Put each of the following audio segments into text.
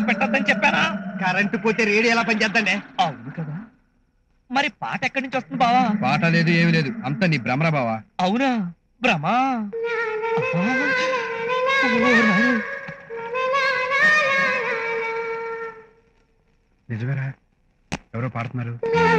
పెట్టద్దని చెప్పానా కరెంటు పోతే రేడియో ఎలా పనిచేద్దండి అవును కదా మరి పాట ఎక్కడి నుంచి వస్తుంది బావా పాట లేదు ఏమి లేదు అంత నీ భ్రమరా బావా అవునా భ్రమా అబ్బా. ఓ నాయనా. నిజమేరా ఎవరో పాడుతున్నారు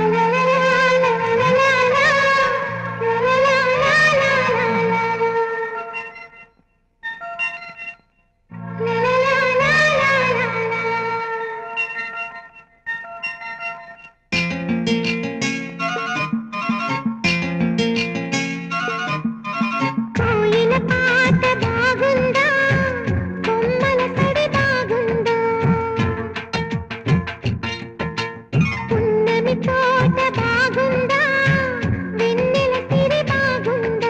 కోయిల పాట బాగుందా కొమ్మల సడి బాగుందా పున్నమి తోట బాగుందా వెన్నెల సిరి బాగుందా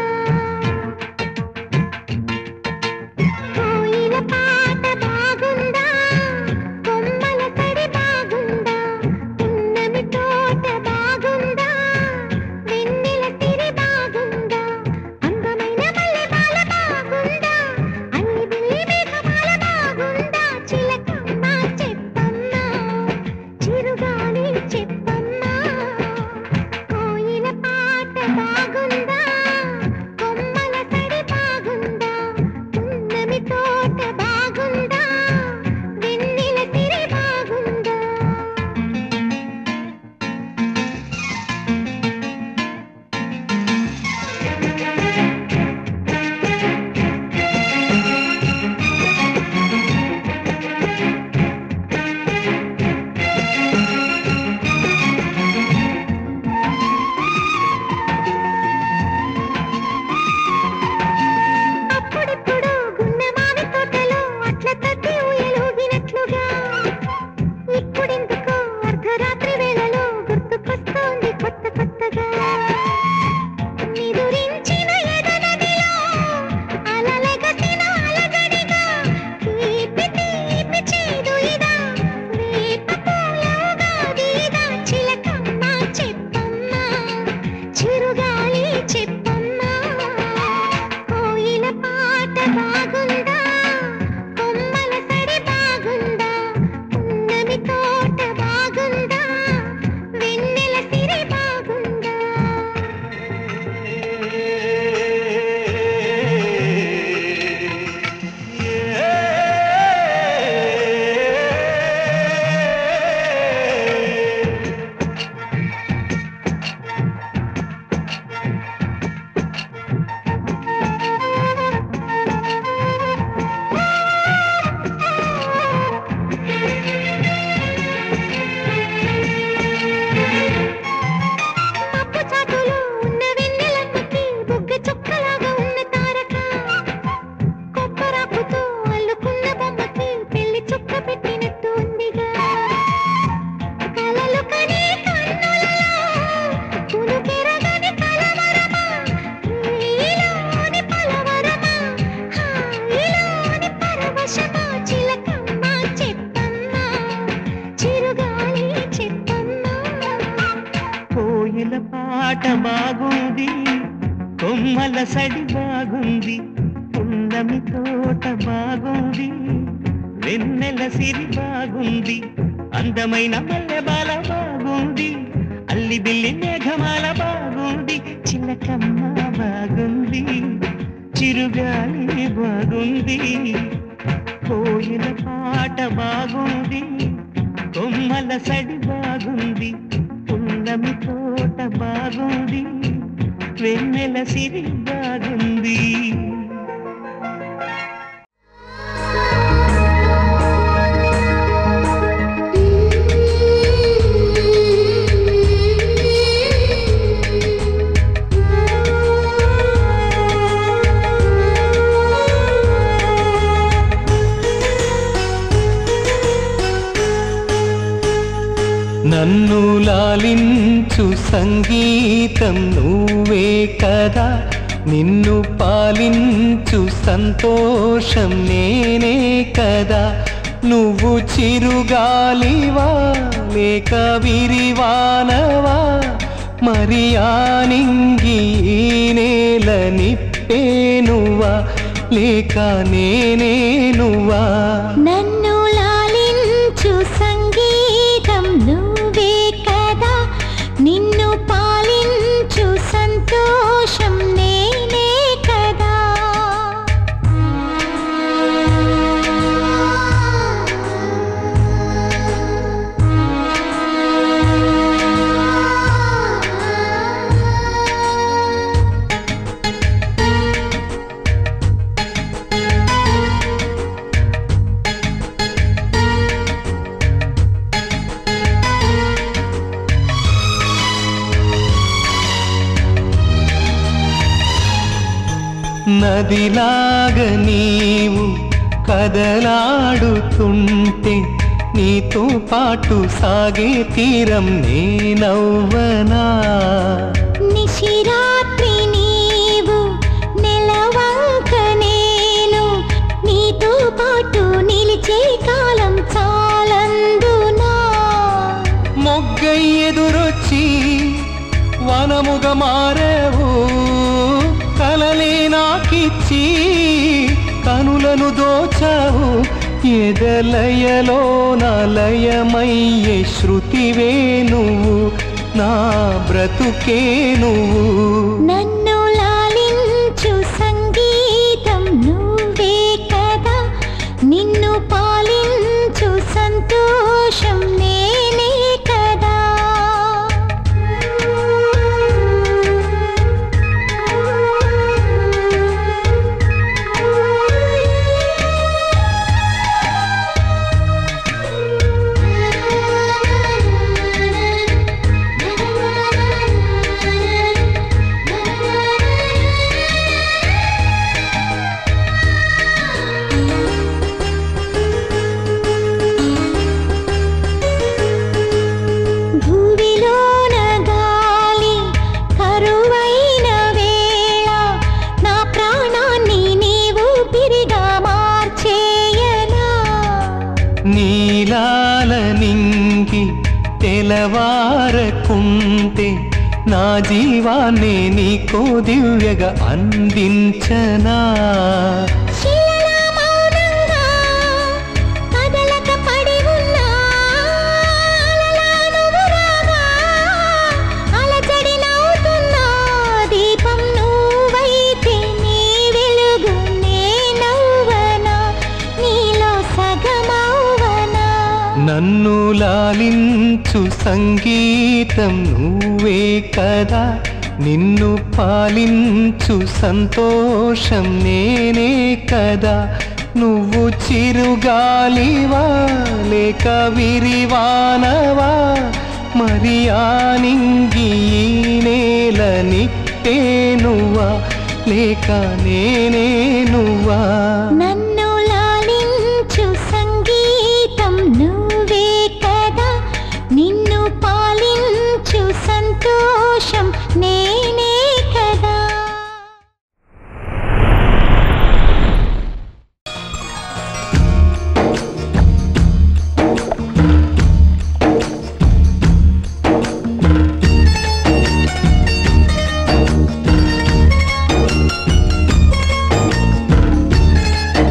కోయిల పాట బాగుందా కొమ్మల సడి బాగుందా పున్నమి తోట బాగుందా వెన్నెల సిరి బాగుందా అందమైన మల్లెమాల బాగుందా అల్లిబిల్లి మేఘమాల బాగుందా చిలకమ్మ చెప్పమ్మా చిరుగాలి చెప్పమ్మా కోయిల పాట బాగుందా కొమ్మల సడి బాగుందా పున్నమి తోట బాగుందా వెన్నెల సిరి బాగుందా అప్పుడిప్పుడు గున్నమావి తోటలో అట్ల తట్టి ఊయలూగినట్లుగా ఇప్పుడెందుకో అర్ధరాత్రి వేళలో గుర్తుకొస్తోంది కొత్త కొత్తగా నిదురించిన ఎదనదిలో అలలెగసిన అలజడిగా తీపి తీపి చేదు ఇదా వేప పూలగాది ఇదా చిలకమ్మ చెప్పమ్మా చిరుగాలి చెప్పమ్మా కోయిల పాట బాగుందా కొమ్మల సడి బాగుందా పున్నమి తోట బాగుందా వెన్నెల సిరి బాగుందా మబ్బు చాటులో ఉన్న వెన్నెలమ్మకి బుగ్గ చుక్కలాగా ఉన్న తారక కొబ్బరాపుతో అల్లుకున్న బొమ్మకి పెళ్లి చుక్క పెట్టినట్టు ఉందిగా కలలు కనే కన్నులలో కునుకెరగని కలవరమా రేయిలోని పలవరమా హాయిలోని పరవశమా చిలకమ్మ చెప్పమ్మా చిరుగాలి చెప్పమ్మా కోయిల పాట బాగుంది కొమ్మల సడి బాగుంది పున్నమి తోట బాగుంది వెన్నెల సిరి బాగుంది అందమైన మల్లెబాల బాగుంది అల్లి బిల్లి మేఘమాల బాగుంది చిలకమ్మ బాగుంది చిరుగాలి బాగుంది కోయిల పాట బాగుంది కొమ్మల సడి బాగుంది పున్నమి తోట బాగుంది వెన్నెల సిరి బాగుంది నన్ను లాలించు సంగీతం నువ్వే కదా నిన్ను పాలించు సంతోషం నేనే కదా నువ్వు చిరుగాలివా లేక విరివానవా మరి ఆనింగి ఈ నేల నిప్పేనువా లేక నేనే నువ్వా నన్ను లాలించు నదిలాగా నీవు కదలాడుతుంటే నీతో పాటు సాగే తీరం నేనవ్వనా నిశిరాత్రి నీవు నెలవంక నేను నీతో పాటు నిలిచే కాలం చాలందునా మొగ్గై ఎదురొచ్చి వనముగ మారేవు కలలే నాకిచ్చి కనులను దోచావు ఎదలయలో నలయమయ్యే శృతివే నువ్వు నా బ్రతుకే నువ్వు నన్ను లాలించు సంగీతం నువ్వే కదా నిన్ను పాలించు సంతోషం నేనే కదా భూమిలోన గాలి కరువైన వేళ నా ప్రాణాన్ని నీవు పిరిగా మార్చేయనా నీలాల నింగి తెలవారకుంటే నా జీవాన్ని నీకో దివ్యగా అందించనా శిలలా మౌనంగా కదలక పడి ఉన్నా అలలా నువ్వు రాగా అలజడి నవ్వుతున్నా దీపం నువ్వైతే నీ వెలుగు నేనవ్వనా నీలో సగమవ్వనా నన్ను లాలించు సంగీతం నువ్వే కదా నిన్ను పాలించు సంతోషం నేనే కదా నువ్వు చిరుగాలివా లేక విరివానవా మరి ఆ నింగి ఈ నేల నిట్టే నువ్వా లేక నేనే నువ్వా నన్ను లాలించు సంగీతం నువ్వే కదా నిన్ను పాలించు సంతోషం నేనే కదా ఆ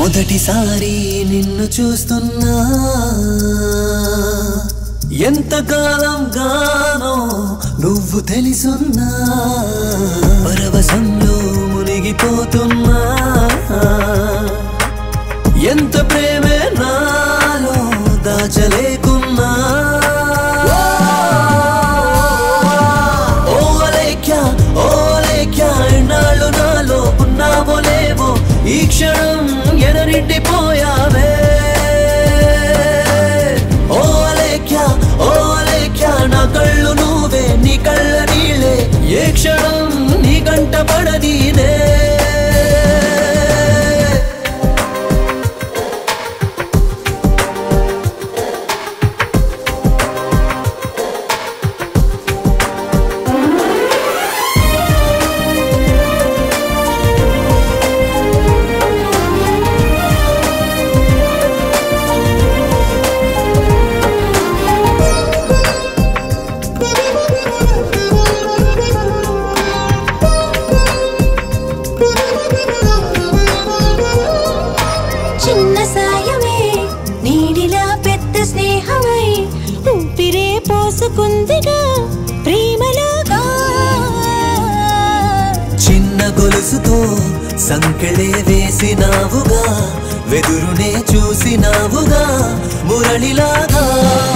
మొదటిసారి నిన్ను చూస్తున్నా ఎంతకాలం గానో నువ్వు తెలుసున్నా పరవశంలో మునిగిపోతున్నా ఎంత ప్రేమే నాలో దాచలేకున్నా ఓ అలేఖ్య ఓ అలేఖ్య ఎన్నాళ్ళు నాలో ఉన్నావో లేవో ఈ క్షణం ఎనరింటిపోయావే ఓ అలేఖ్య ఓ అలేఖ్య నా కళ్ళు నువ్వే నీ కళ్ళ నీళ్ళే ఏ క్షణం నీ గంట పడదీనే చిన్న సాయమే నీడిలా పెద్ద స్నేహమై ఊపిరే పోసుకుందిగా ప్రేమలాగా చిన్న గొలుసుతో సంకెళే వేసినావుగా వెదురునే చూసినావుగా మురళిలాగా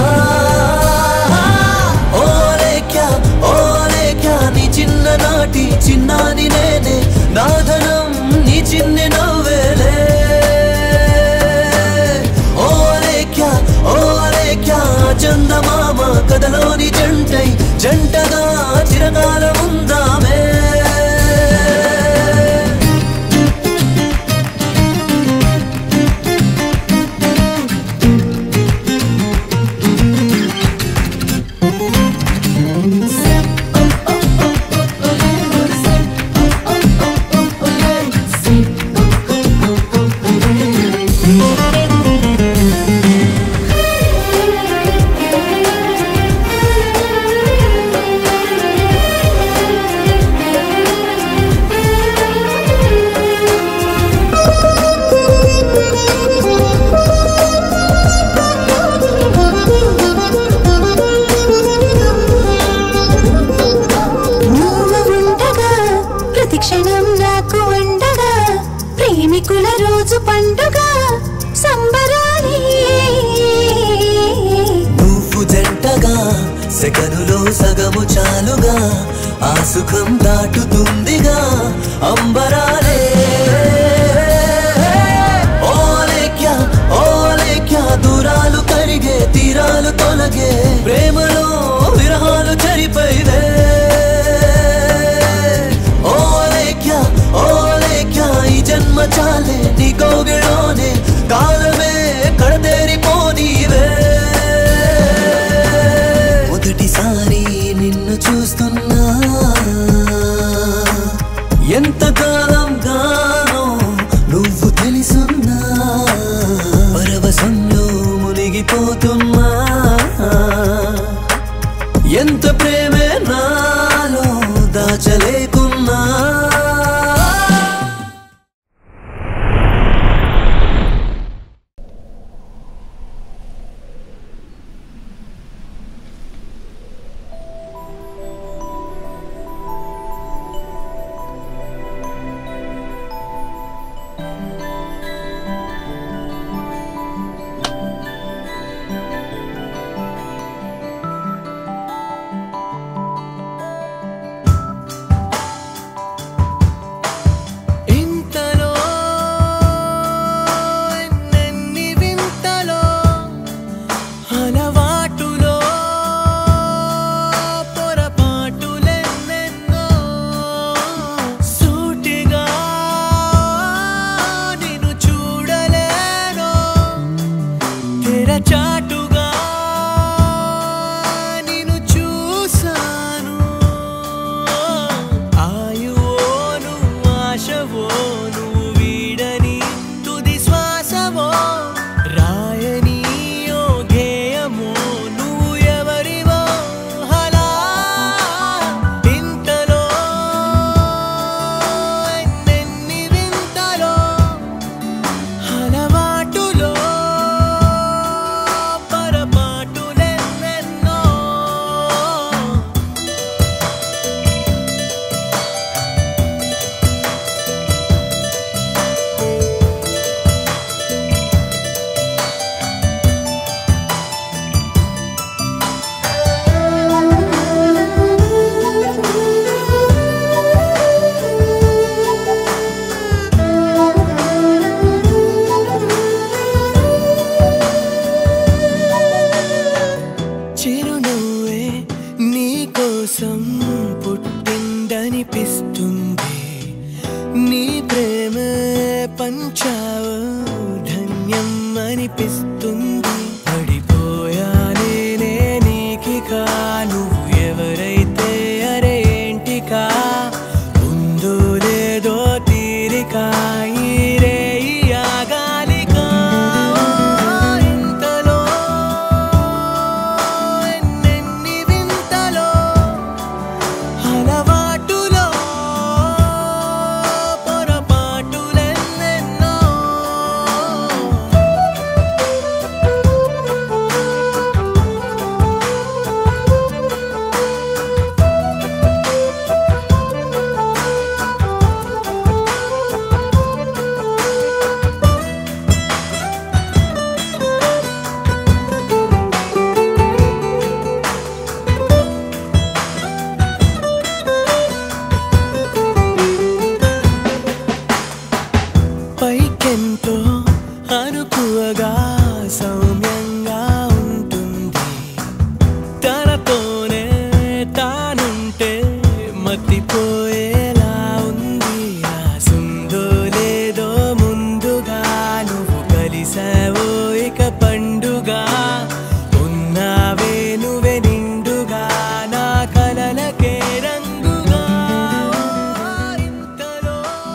ఓ లేఖ్య ఓ లేఖ్య నీ చిన్ననాటి చిన్నాని నేనే నాదనం నీ చిన్ని నవ్వేలే ఓ లేఖ్య ఓ లేఖ్య చందమామ కథలోని జంటై జంటగా చిరకాలం ఉందామే నువ్వు ఉండగా ప్రతి క్షణం నాకు ఉండగా ప్రేమికుల రోజు పండుగ సంబరాలి నువ్వు జంటగా సెకనులో సగము చాలుగా ఆ సుఖం దాటుతుందిగా అంబరాలే ఓ లేఖ్య ఓ లేఖ్య దూరాలు కరిగే తీరాలు తొలగే ప్రేమలో విరహాలు చరిపోయివే ఓ లేఖ్య ఓ లేఖ్య ఈ జన్మ చాలే నీ కోగిలోనే కాలమే కడతేరిపోనీవే మొదటిసారి నిన్ను చూస్తున్నా ఎంతకాలం గానో నువ్వు తెలుసున్నా పరవశంలో మునిగిపోతున్నా ఎంత ప్రేమే నాలో దాచలేకున్నా ధన్యం అనిపిస్తుంది పడిపోయానే నీకికా నువ్వు ఎవరైతే అరే ఏంటికా ఉందో లేదో తీరిక ఈ రేయి ఆగాలికా ఇంతలో ఎన్నెన్ని వింతలో అలవాటులో పొరపాటులెన్నెన్నో పైకెంతో అనుకువగా సౌమ్యంగా ఉంటుంది తనతోనే తానుంటే మతిపోయేలా ఉంది రాసుందో లేదో ముందుగా నువ్వు కలిసావో ఇక పండుగా ఉన్నావే నువ్వే నిండుగా నా కలలకే రంగుగా ఇంతలో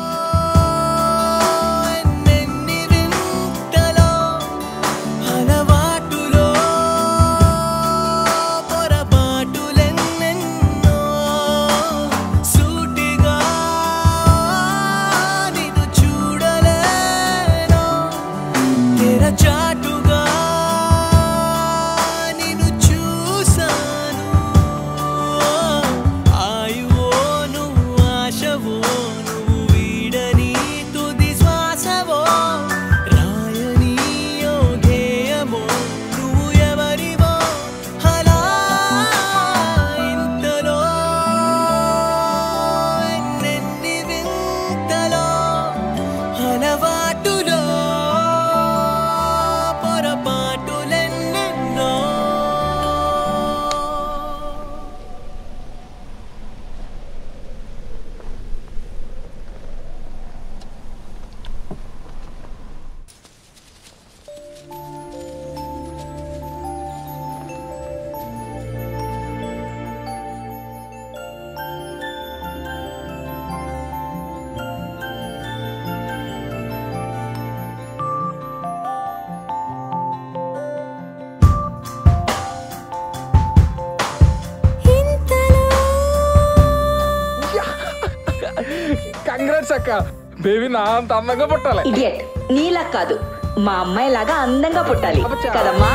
ఎన్నెన్ని వింతలో అలవాటులో పొరపాటులెన్నెన్నో సూటిగా నిన్ను చూడలేను తెరచాటుగా నిన్ను చూసాను ఆయువో నువ్వు ఆశవో నువ్వు వీడని తుది శ్వాసవో రాయని ఓ గేయమో నువ్వు ఎవరివో అలా ఇంతలో ఎన్నెన్ని వింతలో అలవాటులో పొరపాటులెన్నెన్నో కంగ్రాట్స్ అక్క బేబీ నా అంత అందంగా పుట్టాలి ఇడియట్ నీలా కాదు మా అమ్మాయి లాగా అందంగా పుట్టాలి అబ్బచ్చా. కదమ్మా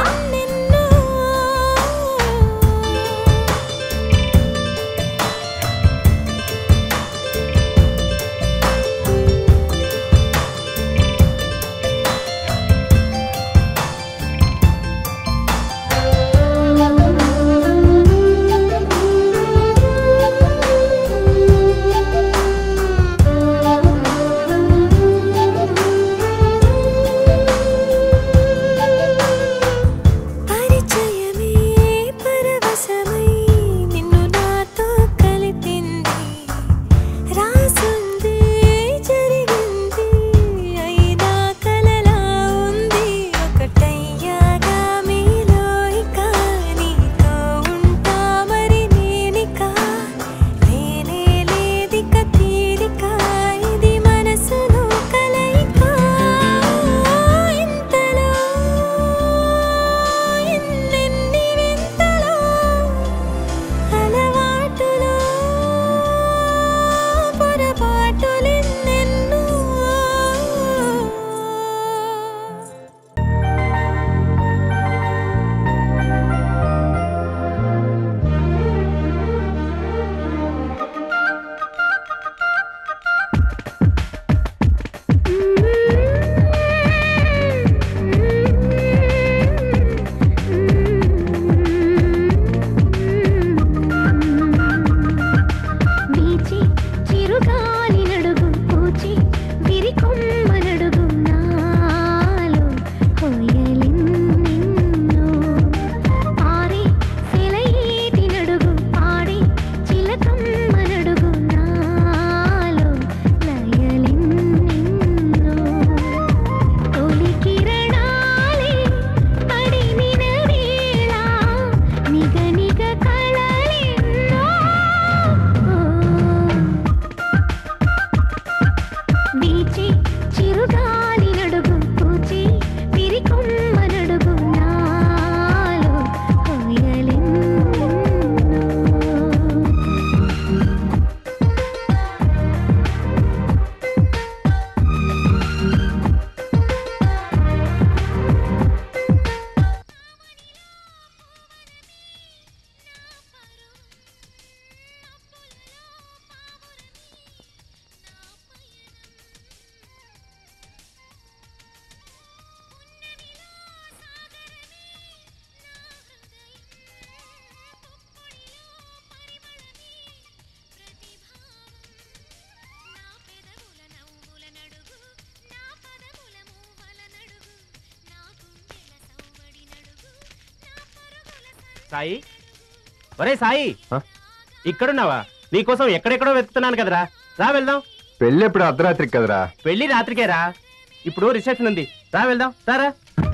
సాయి ఒరే సాయి ఇక్కడున్నావా నీకోసం ఎక్కడెక్కడో వెతుకుతున్నాను కదరా రా వెళ్దాం పెళ్ళి ఎప్పుడు అర్ధరాత్రికి కదరా పెళ్లి రాత్రికేరా ఇప్పుడు రిసెప్షన్ ఉంది రా వెళ్దాం రారా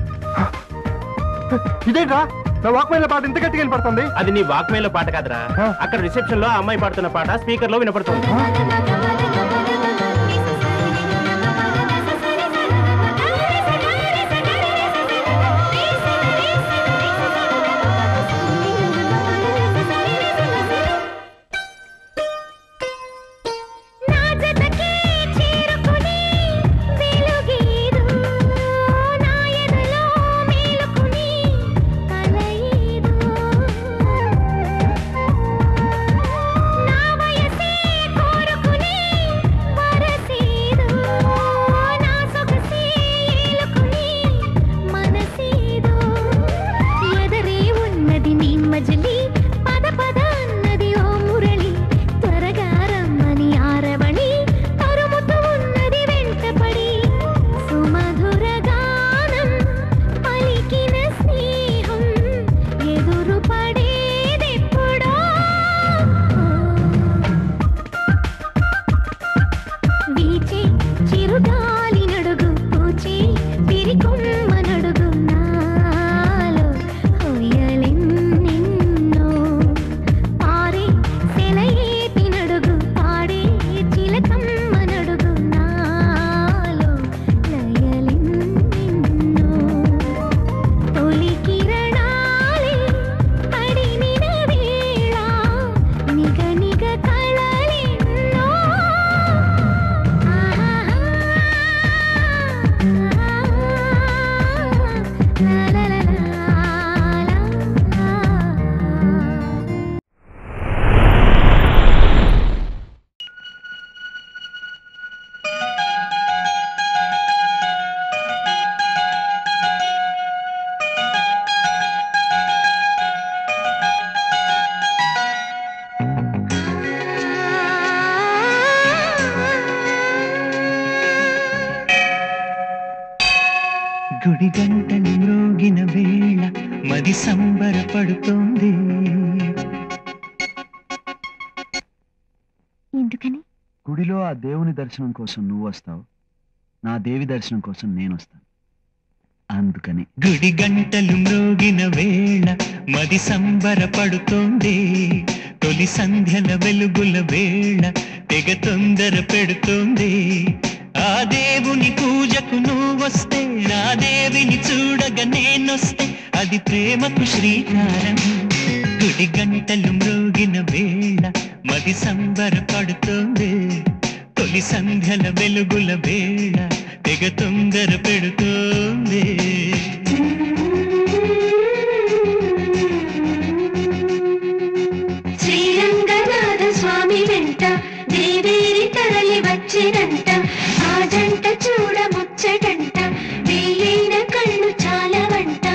ఇదేంట్రా నా వాక్మైన్ పాట ఇంత గట్టిగా వినపడుతుంది అది నీ వాక్మేలో పాట కాదురా అక్కడ రిసెప్షన్ లో ఆ అమ్మాయి పాడుతున్న పాట స్పీకర్ లో వినపడుతుంది నా జతకే చేరుకుని వెలుగేదు నా ఎదలో మేలుకుని కలయేదు నా వయసే కోరుకుని వరసేదు నా సొగసే ఏలుకుని మనసేదు ఎదరే ఉన్నది నీ మజిలీ పద పద అన్నది ఓ మురళి త్వరగా రమ్మని ఆరవళి తరుముతూ ఉన్నది వెంటపడి సుమధుర గానం పలికిన స్నేహం ఎదురు పడేదెప్పుడో వీచే చిరుగాలి నడుగు పూచే విరికొమ్మ నడుగు నాలో హొయ్యలెన్నెన్నో పారే సెలయేటి నడుగు పాడే చిలకమ్మ నడుగు నాలో లయలెన్నెన్నో తొలి కిరణాలే పడినిన వేళ నిగ నిగ కళలెన్నో గుడి గంటలు మ్రోగిన వేళ మది సంబరపడుతోంది ఎందుకని గుడిలో ఆ దేవుని దర్శనం కోసం నువ్వు వస్తావు నా దేవి దర్శనం కోసం నేను వస్తాను అందుకని గుడి గంటలు మ్రోగిన వేళ మది సంబరపడుతోంది తొలి సంధ్యల వెలుగుల వేళ తెగ తొందర పెడుతోంది ఆ దేవుని పూజకు నువ్వు వస్తే నా దేవిని చూడగా నేనొస్తే అది ప్రేమకు శ్రీకారం గుడి గంటలు మ్రోగిన వేళ మది సంబరపడుతోంది తొలి సంధ్యల వెలుగుల వేళ తెగ తొందర పెడుతోంది శ్రీరంగనాథ స్వామి వెంట దేవేరి తరలి వచ్చినంట ఆ జంట చూడ ముచ్చటంట వేయైన కళ్ళు చాలవంట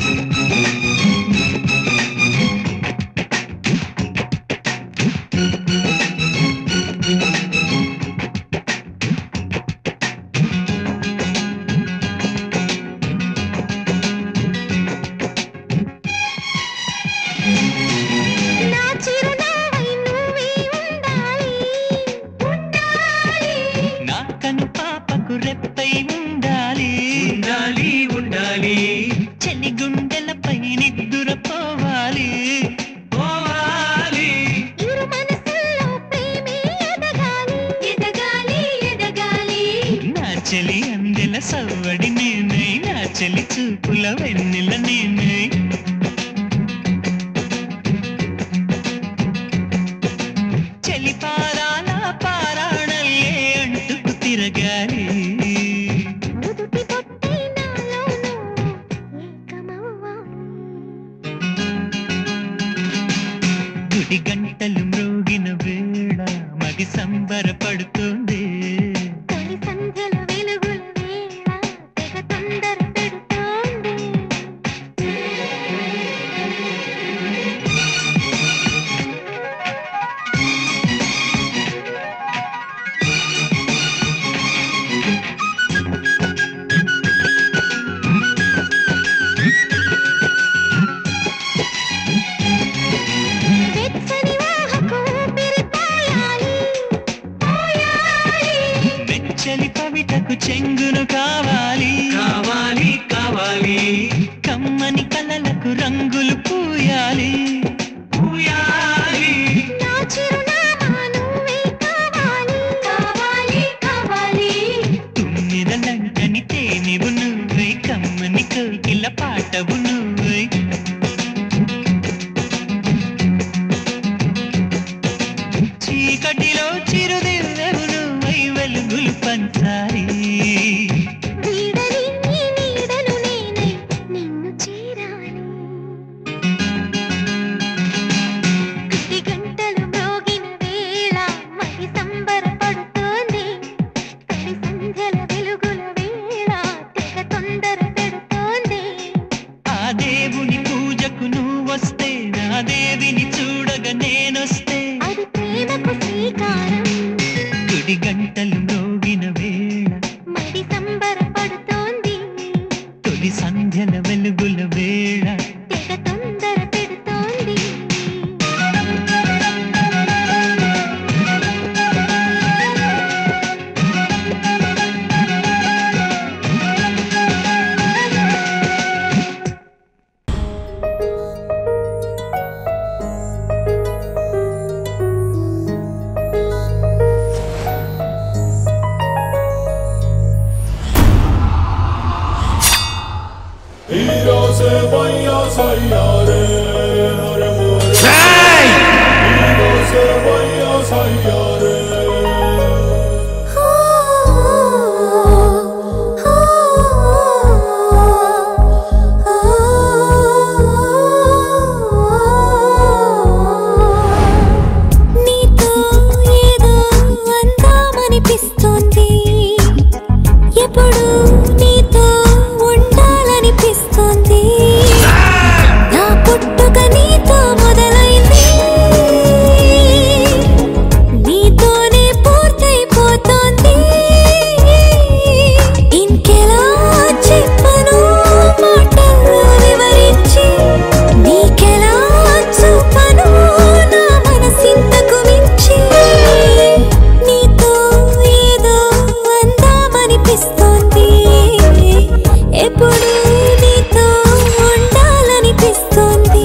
నా చిరునవ్వై నువ్వే ఉండాలి ఉండాలి నా కను పాపకు రెప్పై ఉండాలి ఉండాలి ఉండాలి చెలి గుండెలపై నిద్దుర పోవాలి పోవాలి ఇరు మనసుల్లో ప్రేమే ఎదగాలి ఎదగాలి ఎదగాలి నా చెలి అందెల సవ్వడి నేనై నా చెలి చూపుల వెన్నెల నేనై చెలి పారాల పారాణల్లే అంటుకు తిరగాలి నుదుటి బొట్టై నాలోనూ ఏకమవ్వాలి గుడి గంటలు మ్రోగిన వేళ మది సంబరపడుతుంది తొలి సంధ్యల వెలుగుల వేళ తెగ తొందర పెడుతోంది రంగులు పూయాలి పూయాలి నా చిరునామా నువ్వే కావాలి కావాలి కావాలి తుమ్మిదలంటని తేనివు నువ్వై కమ్మని కోకిల పాటవు నువ్వై చీకటిలో చిరుదివ్వెవు నువ్వై వెలుగులు పంచాలి వీడని నీ నీడను నేనై నిన్ను చేరాలి కుడి గంటలు మ్రోగిన వేళ మరి సంబరపడుతోంది తొలి సంధ్యల వెలుగుల వేళ తెగ తొందర పెడుతోంది ఆ దేవుని పూజకు నువ్వొస్తే నా దేవిని చూడగా నేనొస్తే అది ప్రేమకు శ్రీకారం గుడి గంటలు మ్రోగిన వేళ మరి సంబరపడుతోంది తొలి సంధ్యల వెలుగుల వేళ తెగ తొందర పెడుతోంది నీతో ఏదో అందామనిపిస్తోంది ఎప్పుడు నీతో ఉండాలనిపిస్తోంది నా పుట్టుక నీతో మొదలైంది నీతోనే పూర్తయిపోతోంది ఇంకెలా చెప్పను మాటల్లో వివరించి నీకెలా చూపను నా మనసింతకు మించి నీతో ఏదో అందామనిపిస్తోంది ఎప్పుడు నీతో ఉండాలనిపిస్తోంది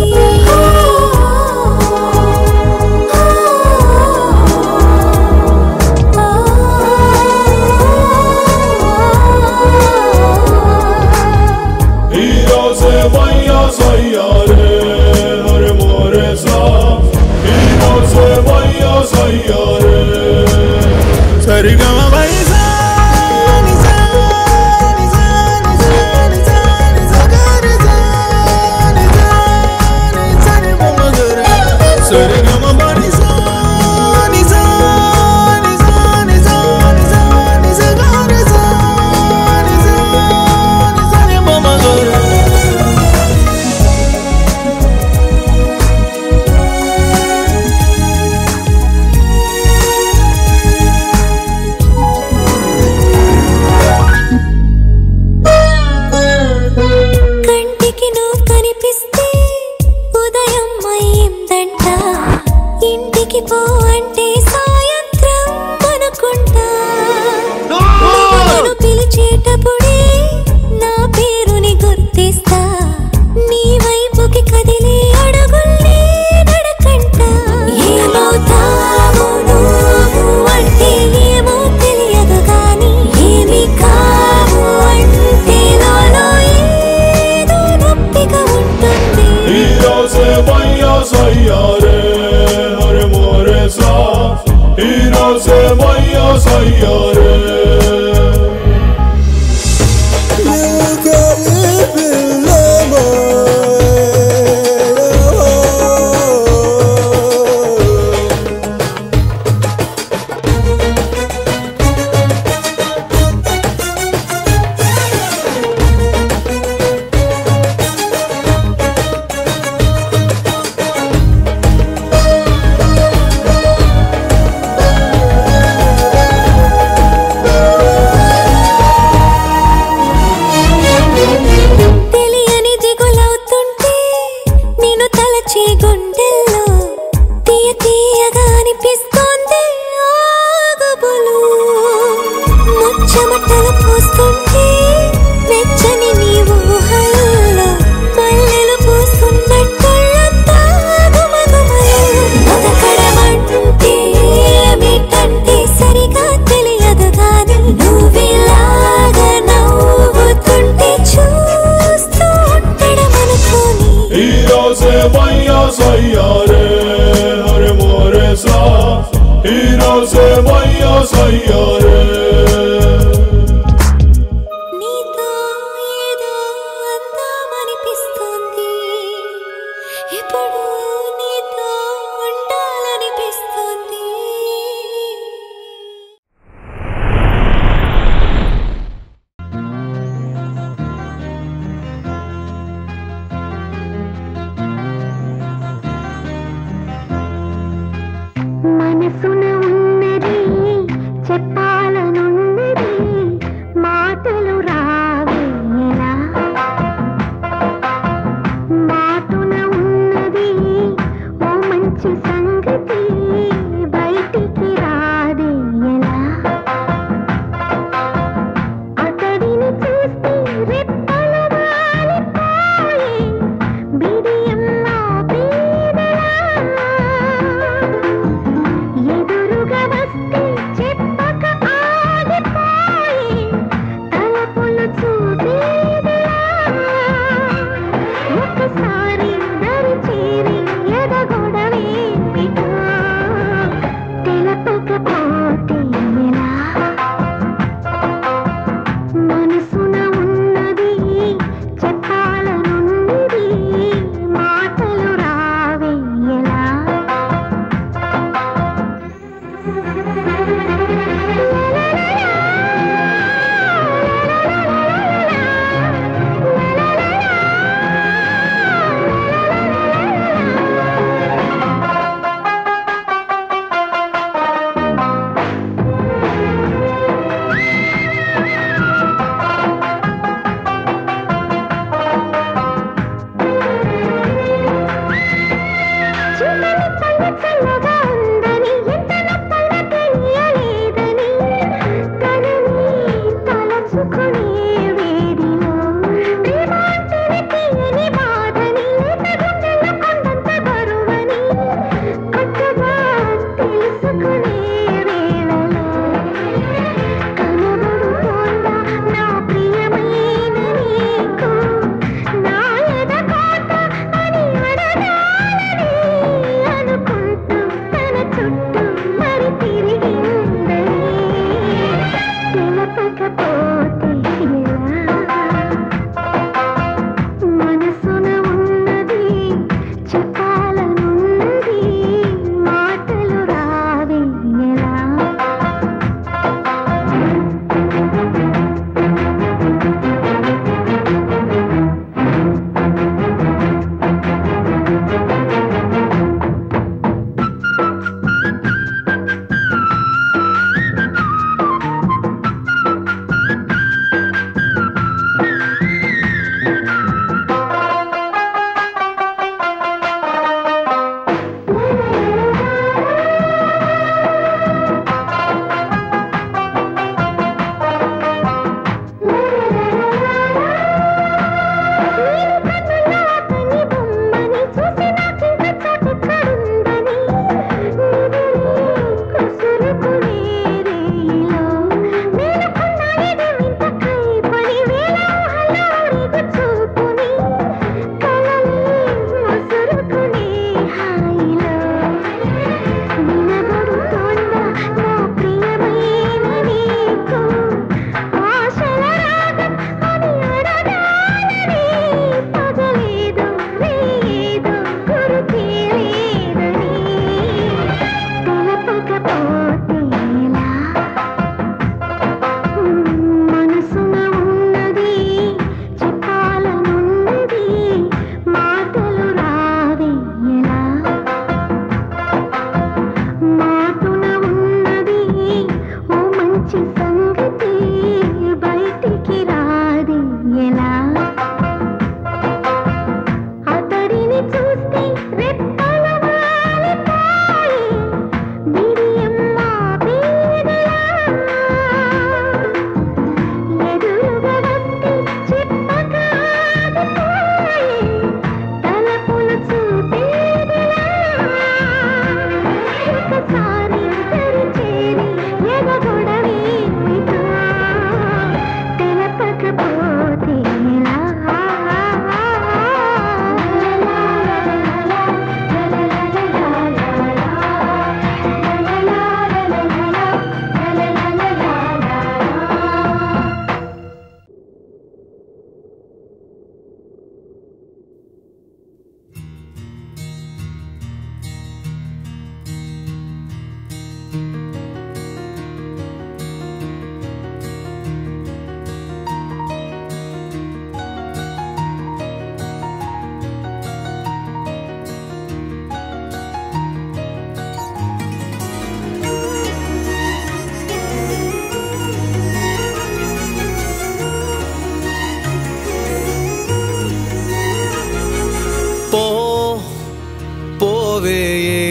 కంటికి నువ్వు కనిపిస్తే ఉదయం అయ్యిందంట ఇంటికి పో అంటే సాయంత్రం అనుకుంటా నన్ను పిలిచేటప్పుడే నా పేరుని గుర్తిస్తా నీ వైపుకి కదిలే అడుగుల్ని నడకంట ఏమవుతావు నువ్వు అంటే ఏమో తెలియదు గాని ఏమి కావు అంటే నాలో ఏదో నొప్పిగా ఉంటుంది ఆ ఈ రోజే వయ్యాసయ్యారే నీతో ఏదో అందామనిపిస్తోంది ఎప్పుడు నీతో ఉండాలనిపిస్తోంది మనసున ఉన్నది చెప్పాలి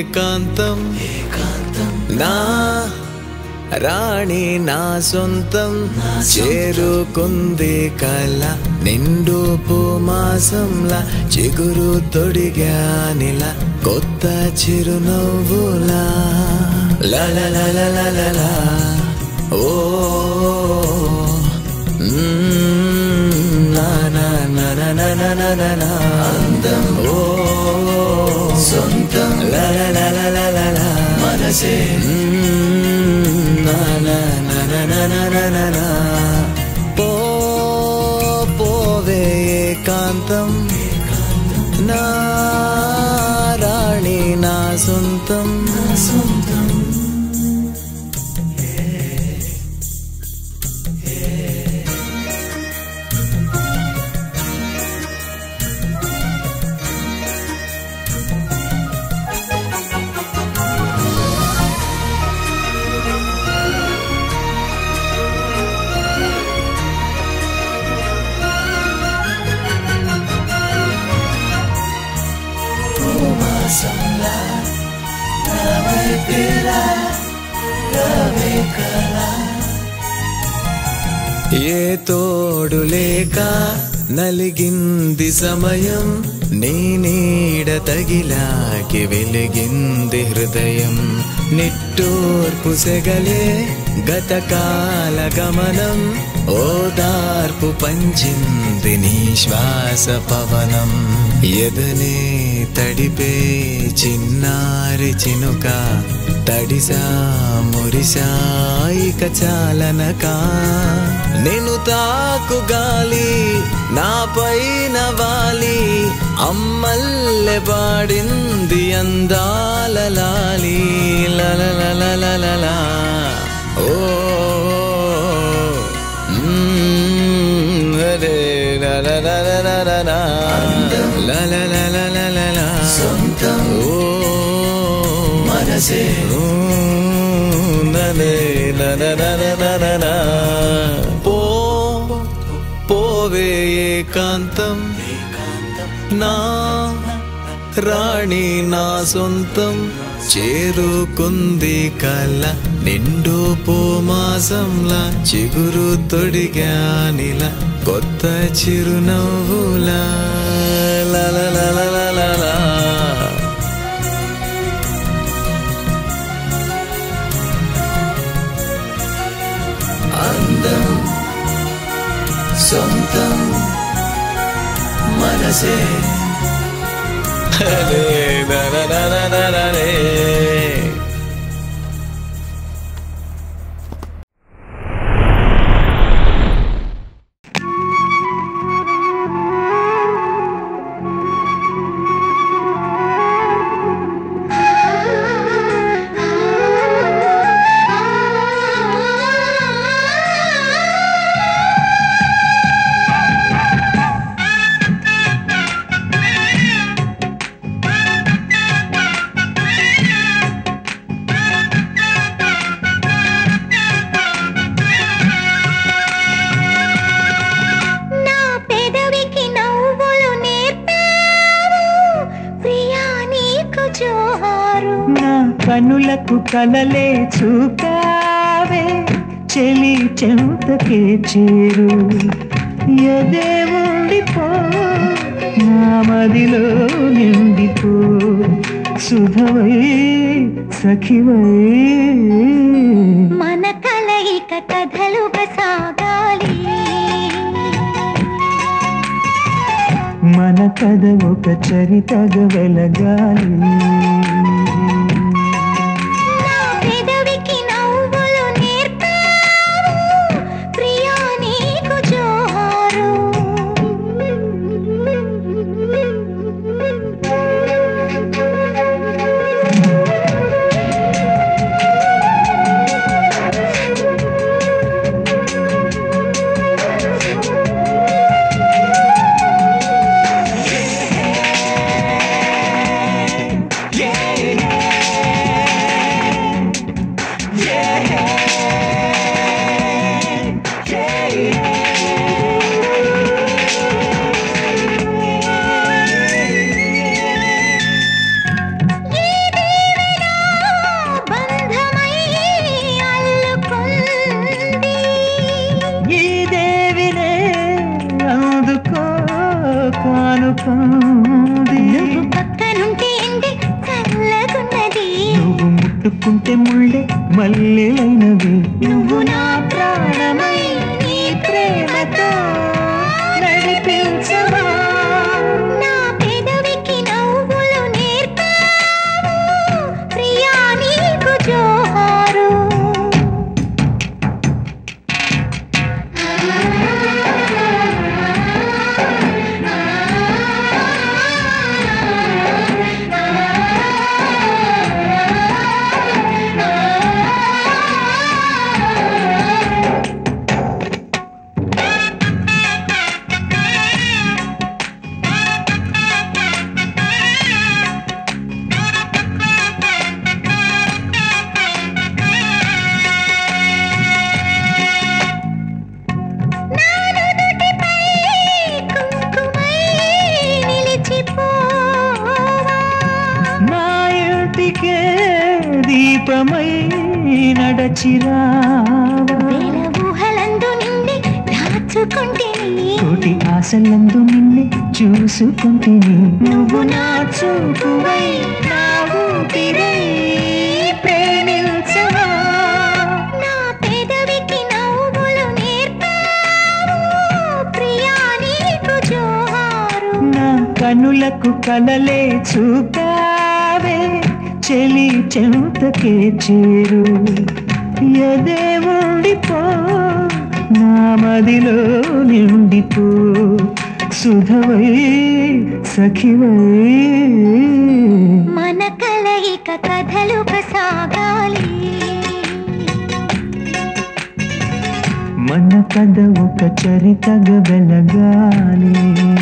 ఏకాంతం నా రాణి నా సొంతం చేరుకుంది కల నిండు మాసంలా చిగురు తొడిగానిలా కొత్త చిరునవ్వులా లలలలలలలా ఓ మ్మ్, నా నా నా నా నా నా నా నా నా. అందం ఓ సొంతం లలలలలలలా మనసే మ్మ్, నా నా నా నా నా నా నా నా నా. పో పోవే ఏకాంతం నా రాణి నా సొంతం సొంతం ఏ తోడు లేక నలిగింది సమయం నీ నీడ తగిలాకి వెలిగింది హృదయం నిట్టూర్పు సెగలే గతకాల గమనం ఓదార్పు పంచింది నీ శ్వాస పవనం ఎదనే తడిపే చిన్నారి చినుక తడిసా మురిసా ఇక చాలనక నేను తాకు గాలి నా పైన వాలి అమ్మల్లె పాడింది అందాల లాలి లలలలలలలా ఓ మ్మ్, అరే లలలలలలలా. లలలలలలలా. ఓ మనసే ఓ ననే నననననననా. పో పోవే ఏకాంతం నా రాణి నా సొంతం చేరుకుంది కల నిండు మాసంలా చిగురు తొడిగానిలా కొత్త చిరునవ్వులా లలలలలలలా. అందం సొంతం మనసే హరే నరనరనరరే. నా పెదవికి నవ్వులు నేర్పావు ప్రియా నీకు జోహారు నా కనులకు కలలే చూపావే చెలి చెంతకే చేరు ఎదే ఉండిపో నా మదిలో నిండిపో సుధవై సఖివై మన కలయిక కథలుగా సాగాలి మన కథ ఒక చరితగా వెలగాలి నా పెదవికి నవ్వులు నేర్పావు ప్రియా నీకు జోహారు Yeah. కానుకంది నువ్వు పక్కనుంటే ఎండి చల్లగున్నది నువ్వు ముట్టుకుంటే ముళ్ళే మల్లెలైనవి నువ్వు నా ప్రాణమై నీ ప్రేమతో నడిపించవా నా పెదవికి నవ్వులు నేర్పావు ప్రియా నీకు జోహారు కుంకుమై నిలిచిపోవా నా ఇంటికే దీపమై నడచిరా వేల ఊహలందు నిండి దాచుకుంటేని కోటి ఆశలందు నిన్నే చూసుకుంటేనే నువ్వు నా చూపువై నా ఊపిరై ప్రేమించవా నా పెదవికి నవ్వులు నేర్పావు ప్రియా నీకు జోహారు నా కనులకు కలలే చూపావే చెలి చెంతకే చేరు ఎదే ఉండిపో నా మదిలో నిండిపో సుధవై సఖివై మన కలయిక కథలు సాగాలి మన కథ ఒక చరితగా వెలగాలి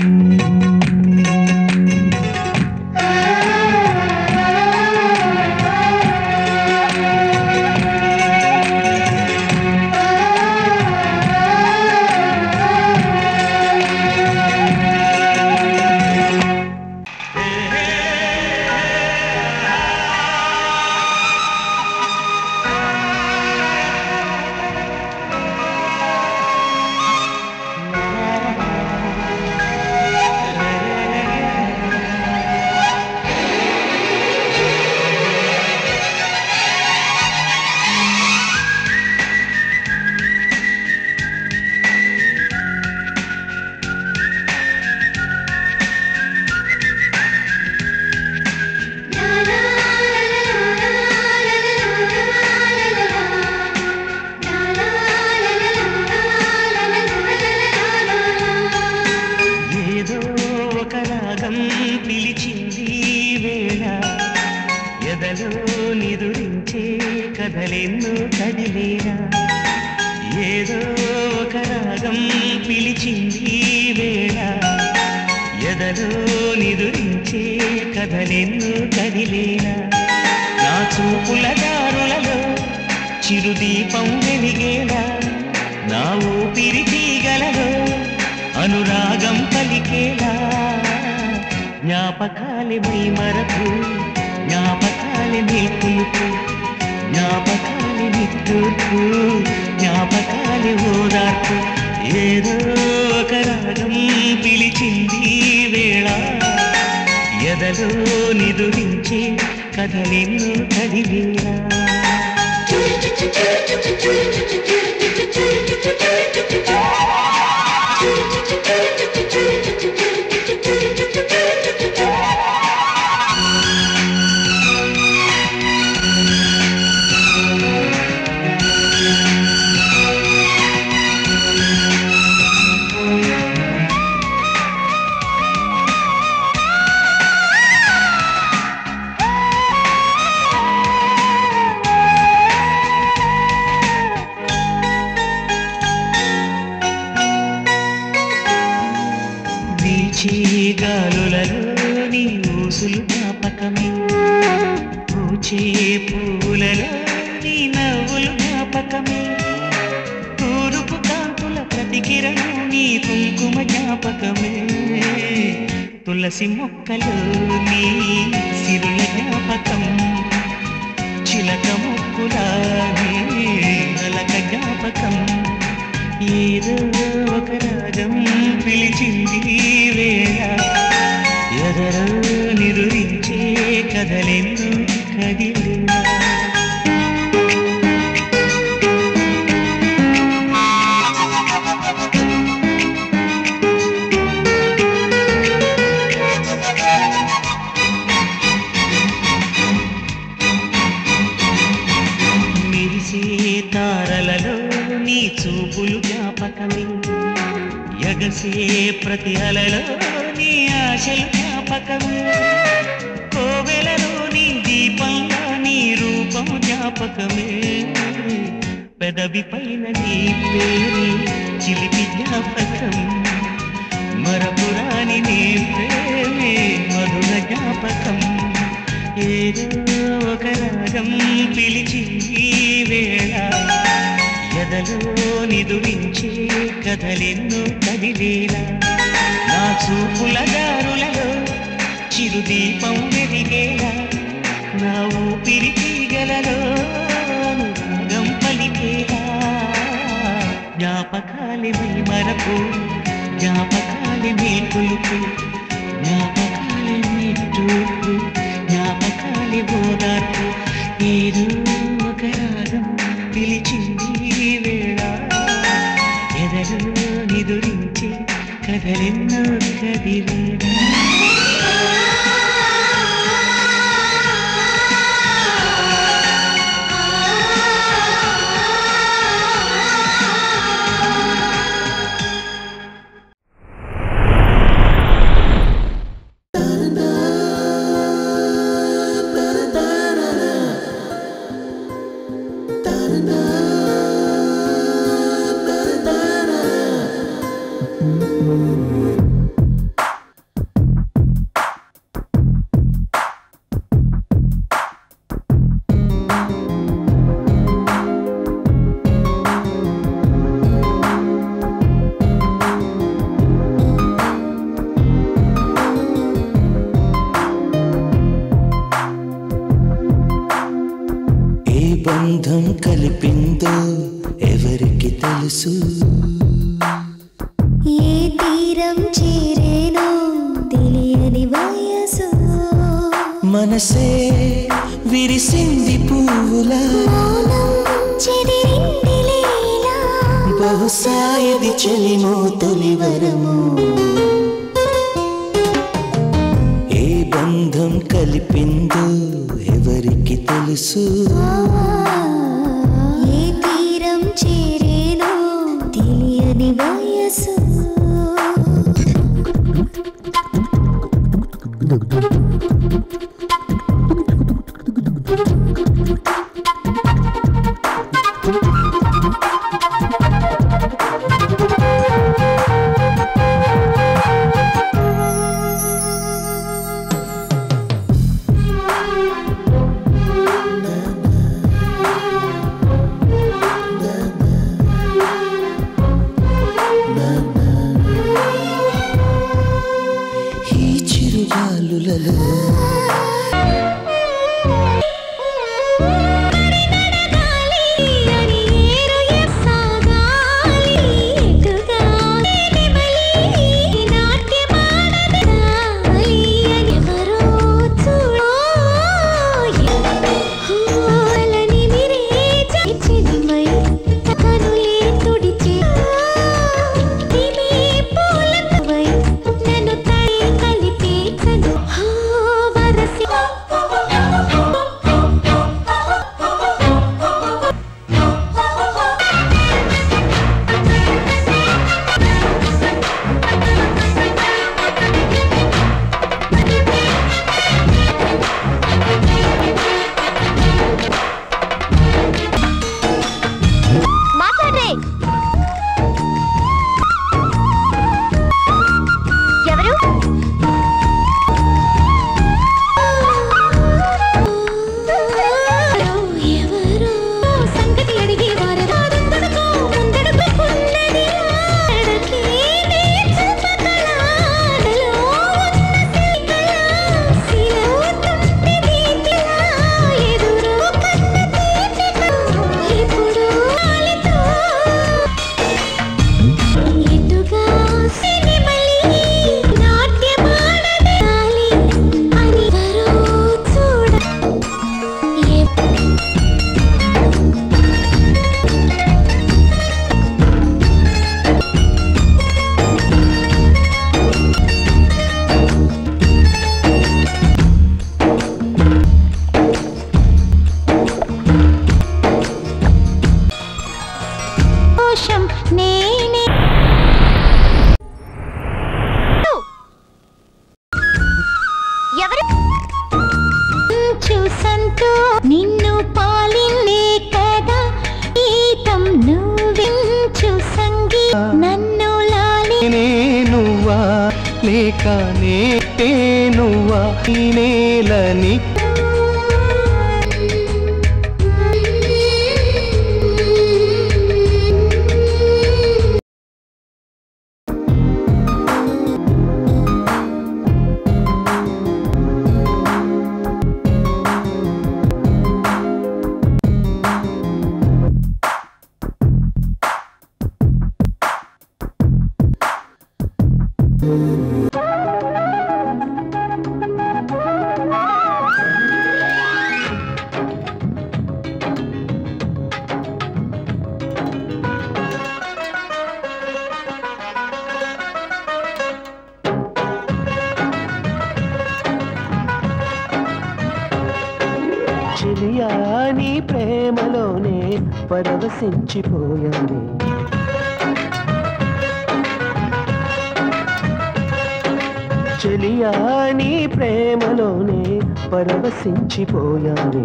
ఏదో ఒక రాగం పిలిచింది వేళ ఎదలో నిదురించే కథలెన్నో కదిలేరా ఏదో ఒక రాగం పిలిచింది వేళ ఎదలో నిదురించే కథలెన్నో కదిలేరా నా చూపుల దారులలో చిరుదీపం వెలిగేలా నా ఊపిరి తీగలలో అనురాగం పలికేలా జ్ఞాపకాలి మై మరపు జ్ఞాపకాలి నిల్పులుపు జ్ఞాపకాలి నిట్టూర్పు జ్ఞాపకాలి ఓదార్పు ఏదో ఒక రాగం పిలిచింది వేళ ఎదలో నిదురించే కథలెన్నో కదిలేలా వీచే గాలులలో నీ ఊసులు జ్ఞాపకమే పూచే పూలలో నీ నవ్వులు జ్ఞాపకమే తూరుపు కాంతుల ప్రతికిరణం నీ కుంకుమ జ్ఞాపకమే తులసి మొక్కలో నీ సిరుల జ్ఞాపకం చిలక మొక్కులా నీ నలక జ్ఞాపకం ఏదో ఒక రాగం పిలిచింది వేళ కదలెన్నో కదిలినా మెరిసే తారలలో నీ చూపులు జ్ఞాపకమే ఎగసే ప్రతి అలలో నీ ఆశలు జ్ఞాపకమే కోవెలలో నీ దీపంలో నీ రూపం జ్ఞాపకమే పెదవి పైన నీ పేరు చిలిపి జ్ఞాపకం మరపురాని నీ ప్రేమే మధుర జ్ఞాపకం ఏదో ఒక రాగం పిలిచి ఈ వేళ ఎదలో నిదురించి కథలెన్నో కదిలేలా నా చూపుల దారులలో చిరుదీపం వెలిగేలా నా ఊపిరి తీగలలో అనురాగం పలికేలా జ్ఞాపకాలి మై మరపు జ్ఞాపకాలి మేల్కొలుపు జ్ఞాపకాలి నిట్టూర్పు జ్ఞాపకాలి ఓదార్పు ఏదో ఒక రాగం పిలిచింది ఈ వేళ ఎదలో నిదురించి కదలెన్నో కదిలేనా ఏ బంధం కలిపిందో ఎవరికి తెలుసు ఏ తీరం చేరేనో తెలియని వయసు మనసే విరిసింది పువ్వులా మౌనం చెదిరింది లీలా బహుశా ఇది చెలిమో తొలి వరము ఏ బంధం కలిపిందో ఎవరికి తెలుసు ఏ తీరం చేరేనో తెలియని వయసు ఈ చిరుగాలులలో నన్ను తడి కలిపే చదు వర ఎవరు చూసంటూ నిన్ను పాలిన్నే కదా గీతం నువ్వించు సంగీ నన్ను లాలి నేనువా లేక నేనువా ఈ నేలని చెలియా నీ ప్రేమలోనే పరవశించిపోయాను చెలియా నీ ప్రేమలోనే పరవశించిపోయాను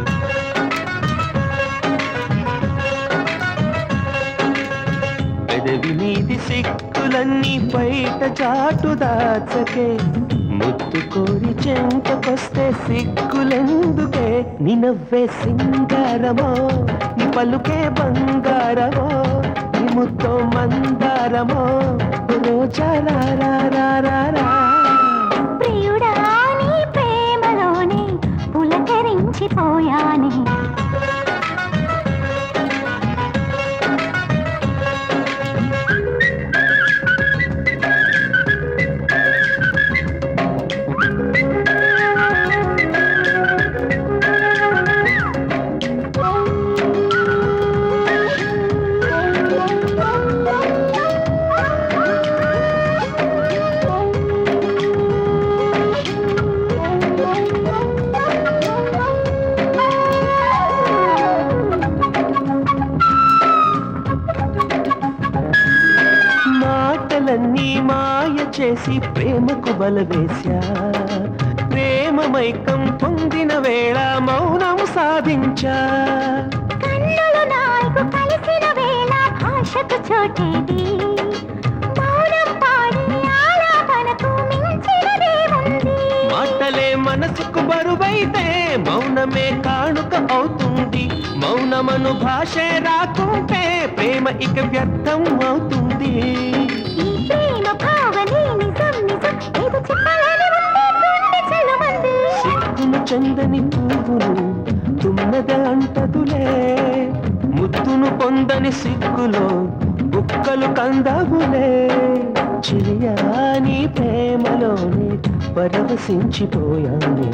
పెదవి మీది సిక్కులన్నీ బయట చాటు దాచకే ముత్తు కోరి చెంతకొస్తే సిగ్గులెందుకే నీ నవ్వే సింగారమో నీ పలుకే బంగారమో నీ ముద్దో మందారమో రోజా రా రా రా రా రా. ప్రియుడా నీ ప్రేమలోనే పులకరించిపోయానే మాటలన్నీ మాయ చేసి ప్రేమకు బలవేశా ప్రేమ మైకం పొందిన వేళ మౌనం సాధించా కన్నులు నాలుగు కలిసిన వేళ భాషకు చోటేది మౌనం పాడి ఆలాపనకు మించినదేముంది మాటలే మనసుకు బరువైతే మౌనమే కానుక అవుతుంది మౌనమను భాషే రాకుంటే ప్రేమ ఇక వ్యర్థం అవుతుంది ఈ ప్రేమ భావనే నిజం నిజం ఏదో చెప్పాలని ఉండే గుండె చెలమంది సిగ్గును చందని పువ్వులు తుమ్మద అంటదులే ముద్దును పొందని సిగ్గులో బుక్కలు కందవులే చిలియా నీ ప్రేమలోనే పరవశించిపోయాను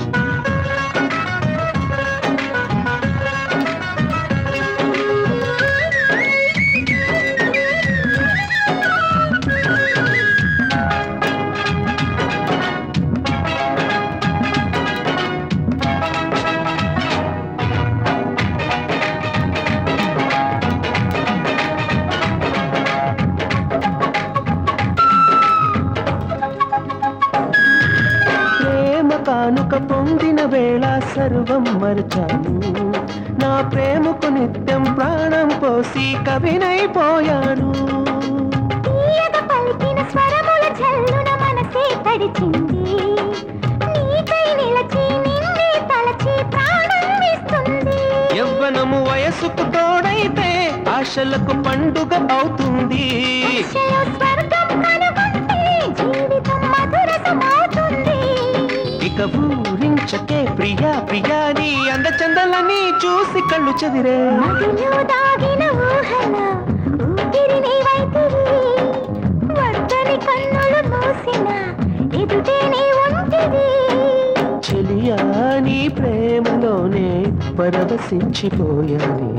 ప్రేమ కానుక పొందిన వేళ సర్వం మరచాను నా ప్రేమకు నిత్యం ప్రాణం పోసి కవినైపోయాను తీయగ పలికిన స్వరముల చల్లున మనసే తడిచింది నీకై నిలచి నిన్నే తలచి ప్రాణం ఇస్తుంది యవ్వనము వయసుకు తోడైతే ఆశలకు పండుగ అవుతుంది ఆశలో స్వర్గం కనుగొంటే జీవితం మధురసమవుతుంది ఇక ఊరించకే ప్రియా ప్రియా నీ అందచందలని చూసి కళ్ళు చెదిరే మదిలో దాగిన ఊహల ఊపిరి నీవైతివి వద్దని కన్నులు మూసిన ఎదుటే నీ ఉంటివి చెలియా నీ ప్రేమలోనే పరవశించిపోయాను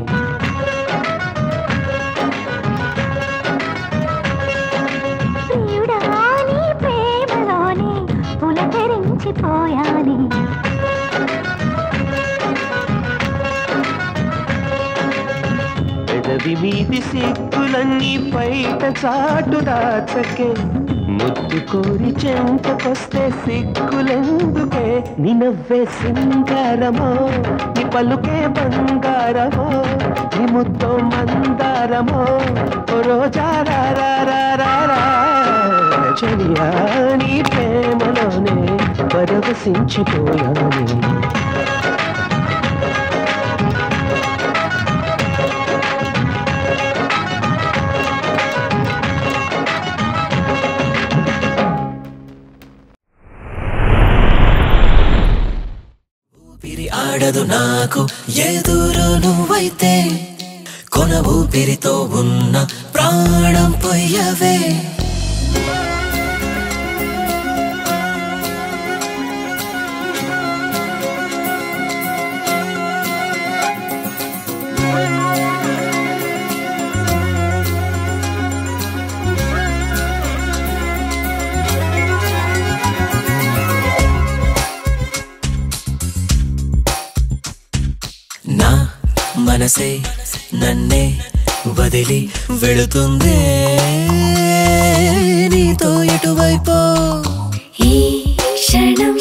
ప్రియుడా నీ ప్రేమలోనే పులకరించిపోయాని పెదవి మీది సిగ్గులన్నీ బయట చాటు దాచకే ముద్దు కోరి చెంతకొస్తే సిగ్గులెందుకే నినవ్వే సింగారమో నీ పలుకే బంగారమో నీ ముద్దో మందారమో ఓ రోజా రా రా రా రా రా. చెలియా నీ ప్రేమలోనే పరవశించిపోయానే ఊపిరి ఆడదు నాకు ఎదురు నువ్వైతే కొన ఊపిరితో ఉన్న ప్రాణం పొయ్యవే నా మనసే నన్నే వదిలి వెళుతుందే నీతో ఎటువైపో ఈ క్షణం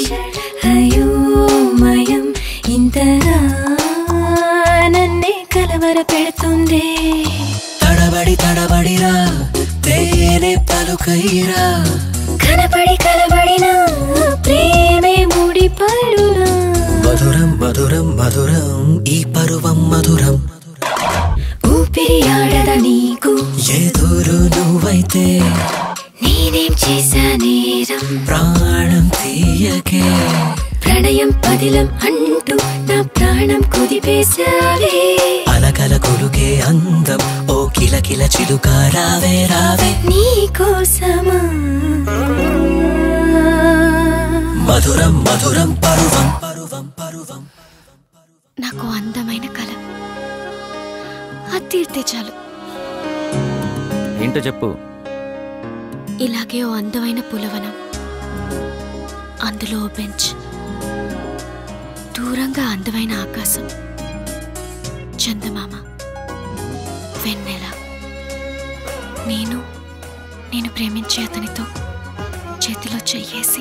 అయోమయం ఇంతగా నన్నే కలవర పెడుతుంది తడబడి తడబడిరా తేనె పలుకైరా కనపడి కలబడిన ప్రేమే ముడిపడునా మధురం మధురం మధురం ఈ పరువం మధురం ఊపిరి ఆడద నీకు ఎదురు నువ్వైతే నేనేం చేశా నేరం ప్రాణం తీయకే ప్రణయం పదిలం అంటూ నా ప్రాణం కుదిపేశావే అలకల కొలుకే అందం ఓ కిలకిల చిలుక రావే రావే నీ కోసమా మధురం మధురం పరువం పరువం పరువం నాకు అందమైన కళ అది తీర్తే చాలు ఏంటో చెప్పు ఇలాగే ఓ అందమైన పులవనం అందులో ఓ బెంచ్ దూరంగా అందమైన ఆకాశం చందమామ వెన్నెల నేను నేను ప్రేమించే అతనితో చేతిలో చెయ్యేసి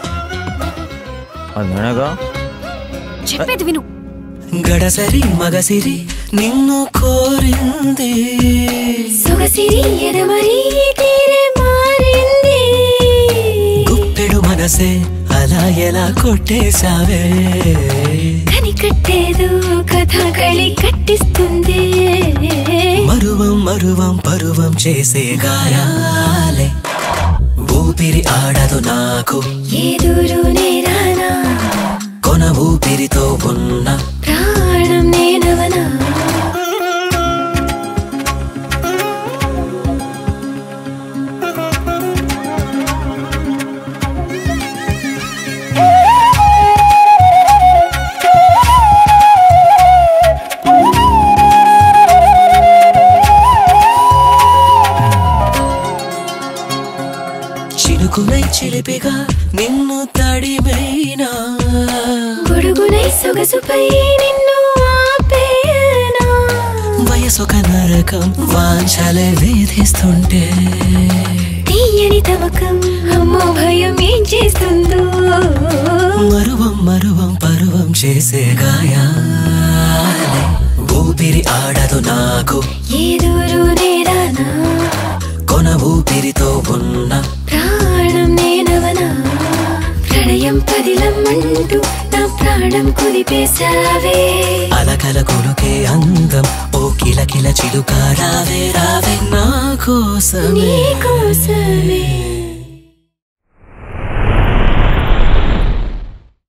అదేనాగా చెప్పేది విను గడసరి మగసిరి నిన్ను కోరింది సొగసిరి ఎదమరి తీరే మారింది గుప్పెడు మనసే అలా ఎలా కొట్టేశావే కనికట్టేదో కథ కళి కట్టిస్తుంది మరువం మరువం పరువం చేసే గాయాలే ఊపిరి ఆడదు నాకు ఎదురు నేరానా కొన ఊపిరితో ఉన్న ప్రాణం నేనవనా చినుకునై చిలిపిగా నిన్ను తడిమైనా గొడుగునై సొగసుపై నిన్ను ఆపేనా వయసొక నరకం వాంఛలే వేధిస్తుంటే తీయని తమకం అమ్మో భయం ఏం చేస్తుందో మరువం మరువం పరువం చేసే గాయాలే ఊపిరి ఆడదు నాకు ఎదురు నేరానా కొన ఊపిరితో ఉన్న ప్రాణం నేనవనా ప్రణయం పదిలం అంటూ నా ప్రాణం కుదిపేశావే అలకల కొలుకే అందం ఓ కిలకిల చిలుక రావే రావే నా కోసమే నీ కోసమే